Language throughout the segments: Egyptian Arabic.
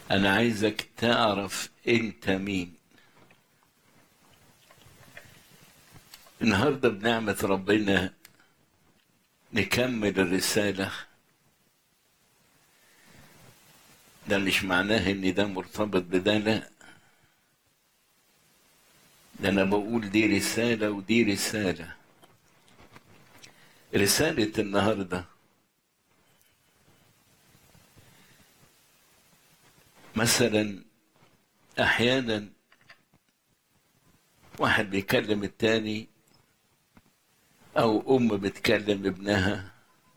أنا عايزك تعرف أنت مين النهاردة بنعمة ربنا نكمل الرسالة ده مش معناه ان ده مرتبط بده لا ده انا بقول دي رسالة ودي رسالة رسالة النهاردة مثلا احيانا واحد بيكلم التاني او ام بتكلم ابنها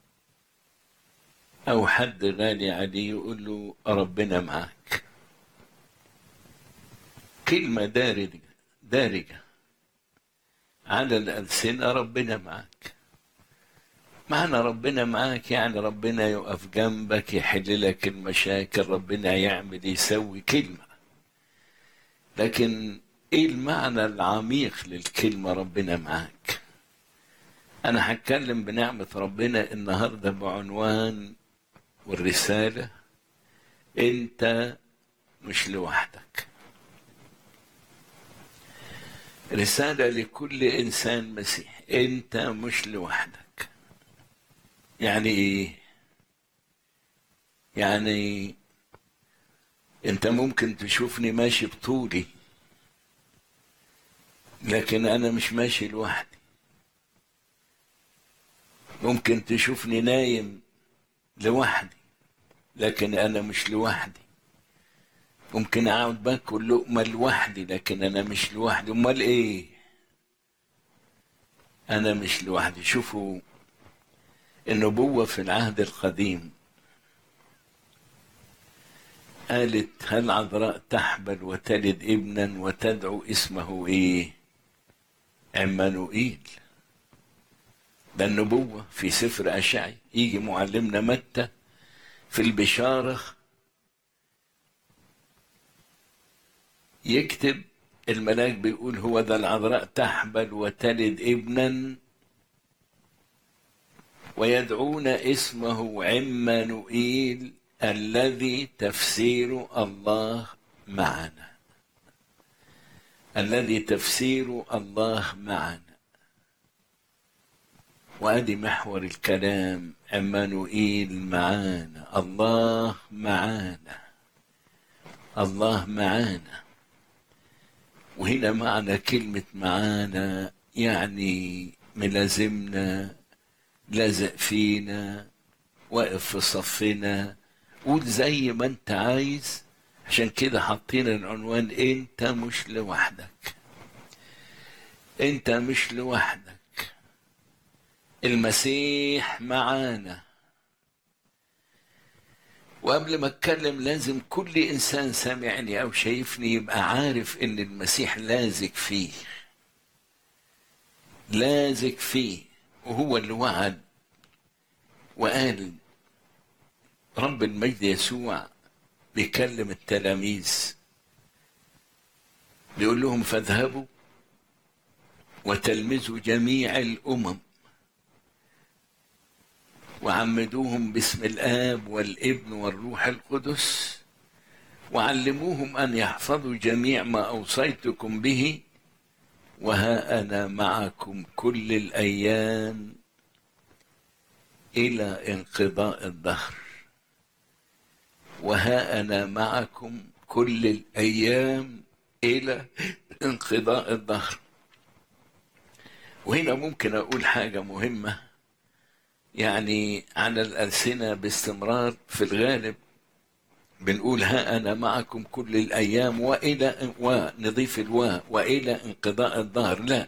او حد غالي عليه يقول له ربنا معاك كلمة دارجة دارجة على الألسنة ربنا معاك معنى ربنا معاك يعني ربنا يقف جنبك يحل لك المشاكل ربنا يعمل يسوي كلمة لكن ايه المعنى العميق للكلمة ربنا معاك انا هتكلم بنعمة ربنا النهاردة بعنوان والرسالة انت مش لوحدك رسالة لكل انسان مسيحي انت مش لوحدك يعني ايه يعني انت ممكن تشوفني ماشي بطولي لكن انا مش ماشي لوحدي ممكن تشوفني نايم لوحدي لكن انا مش لوحدي ممكن اقعد باكل لقمه لوحدي لكن انا مش لوحدي امال ايه انا مش لوحدي شوفوا النبوه في العهد القديم قالت هل عذراء تحبل وتلد ابنا وتدعو اسمه ايه عمانوئيل ده النبوة في سفر أشعي يجي معلمنا متى في البشارة يكتب الملاك بيقول هو ذا العذراء تحبل وتلد ابنا ويدعون اسمه عمانوئيل الذي تفسير الله معنا الذي تفسير الله معنا وادي محور الكلام عمانوئيل معانا الله معانا الله معانا وهنا معنى كلمة معانا يعني ملازمنا لازق فينا واقف في صفنا قول زي ما انت عايز عشان كده حاطين العنوان انت مش لوحدك انت مش لوحدك المسيح معانا وقبل ما اتكلم لازم كل انسان سامعني او شايفني يبقى عارف ان المسيح لازق فيه لازق فيه وهو اللي وعد وقال رب المجد يسوع بيكلم التلاميذ بيقول لهم فاذهبوا وتلمذوا جميع الامم وعمدوهم باسم الاب والابن والروح القدس وعلموهم ان يحفظوا جميع ما اوصيتكم به وها انا معكم كل الايام الى انقضاء الدهر وها انا معكم كل الايام الى انقضاء الدهر وهنا ممكن اقول حاجه مهمه يعني على الألسنة باستمرار في الغالب بنقول ها أنا معكم كل الأيام وإلى ونضيف الواء وإلى انقضاء الظهر لا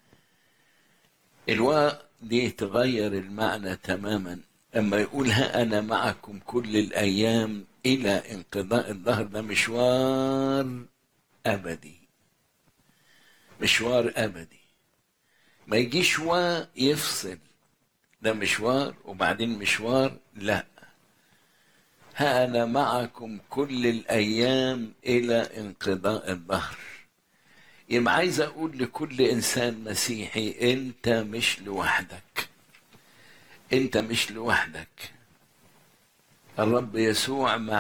الواء دي تغير المعنى تماما أما يقول ها أنا معكم كل الأيام إلى انقضاء الظهر ده مشوار أبدي مشوار أبدي ما يجيش واء يفصل ده مشوار وبعدين مشوار لا ها أنا معكم كل الأيام إلى انقضاء الظهر يبقى عايز أقول لكل إنسان مسيحي أنت مش لوحدك أنت مش لوحدك الرب يسوع مع